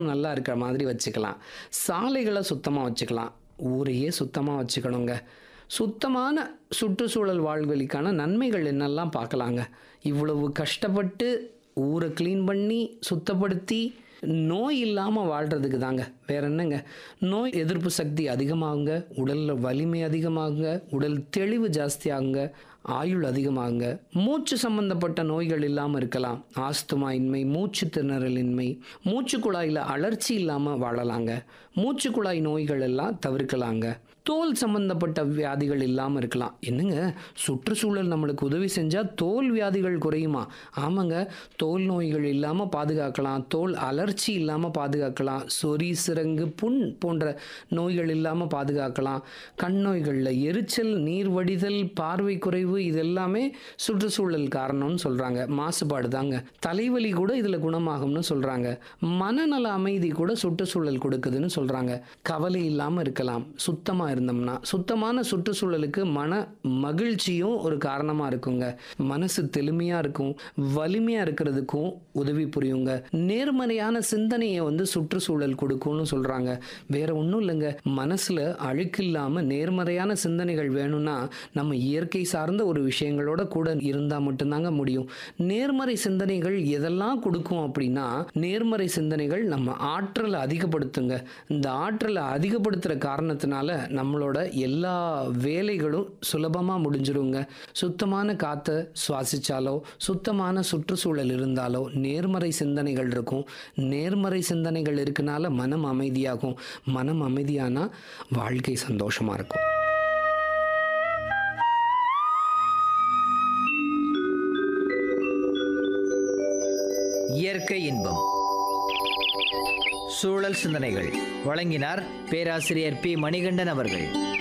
நல்லா இருக்கிற மாதிரி வச்சுக்கலாம் சாலைகளை சுத்தமாக வச்சுக்கலாம் ஊரையே சுத்தமாக வச்சுக்கணுங்க சுத்தமான சுற்றுச்சூழல் வாழ்வழிக்கான நன்மைகள் என்னெல்லாம் பார்க்கலாங்க இவ்வளவு கஷ்டப்பட்டு ஊரை க்ளீன் பண்ணி சுத்தப்படுத்தி நோய் இல்லாமல் வாழ்கிறதுக்கு தாங்க வேற என்னங்க நோய் எதிர்ப்பு சக்தி அதிகமாகுங்க உடலில் வலிமை அதிகமாகுங்க உடல் தெளிவு ஜாஸ்தியாகுங்க ஆயுள் அதிகமாகுங்க மூச்சு சம்பந்தப்பட்ட நோய்கள் இல்லாமல் இருக்கலாம் ஆஸ்துமா இன்மை மூச்சு திணறலின்மை மூச்சு குழாயில் அலர்ச்சி இல்லாமல் வாழலாங்க மூச்சு குழாய் நோய்கள் எல்லாம் தவிர்க்கலாங்க தோல் சம்பந்தப்பட்ட வியாதிகள் இல்லாமல் இருக்கலாம் என்னங்க சுற்றுச்சூழல் நம்மளுக்கு உதவி செஞ்சால் தோல் வியாதிகள் குறையுமா ஆமாங்க தோல் நோய்கள் இல்லாமல் பாதுகாக்கலாம் தோல் அலர்ச்சி இல்லாமல் பாதுகாக்கலாம் சொறி சிரங்கு புண் போன்ற நோய்கள் இல்லாமல் பாதுகாக்கலாம் கண் நோய்களில் எரிச்சல் நீர் வடிதல் பார்வை குறைவு இது எல்லாமே சுற்றுச்சூழல் காரணம்னு சொல்கிறாங்க மாசுபாடு தாங்க தலைவலி கூட இதில் குணமாகும்னு சொல்கிறாங்க மனநல அமைதி கூட சுற்றுச்சூழல் கொடுக்குதுன்னு சொல்கிறாங்க கவலை இல்லாமல் இருக்கலாம் சுத்தமாக இருந்தோம்னா சுத்தமான சுற்றுச்சூழலுக்கு மன மகிழ்ச்சியும் ஒரு காரணமாக இருக்குங்க மனசு தெளிமையாக இருக்கும் வலிமையாக இருக்கிறதுக்கும் உதவி புரியுங்க நேர்மறையான சிந்தனையை வந்து சுற்றுச்சூழல் கொடுக்கும்னு சொல்கிறாங்க வேற ஒன்றும் இல்லைங்க மனசில் அழுக்கு இல்லாமல் நேர்மறையான சிந்தனைகள் வேணும்னா நம்ம இயற்கை சார்ந்த ஒரு விஷயங்களோட கூட இருந்தால் மட்டும்தாங்க முடியும் நேர்மறை சிந்தனைகள் எதெல்லாம் கொடுக்கும் அப்படின்னா நேர்மறை சிந்தனைகள் நம்ம ஆற்றலை அதிகப்படுத்துங்க இந்த ஆற்றலை அதிகப்படுத்துகிற காரணத்தினால நம்மளோட எல்லா வேலைகளும் சுலபமாக முடிஞ்சிருங்க சுத்தமான காற்றை சுவாசிச்சாலோ சுத்தமான சுற்றுச்சூழல் இருந்தாலோ நேர்மறை சிந்தனைகள் இருக்கும் நேர்மறை சிந்தனைகள் இருக்கனால மனம் அமைதியாகும் மனம் அமைதியானா வாழ்க்கை சந்தோஷமாக இருக்கும் இயற்கை இன்பம் சூழல் சிந்தனைகள் வழங்கினார் பேராசிரியர் பி மணிகண்டன் அவர்கள்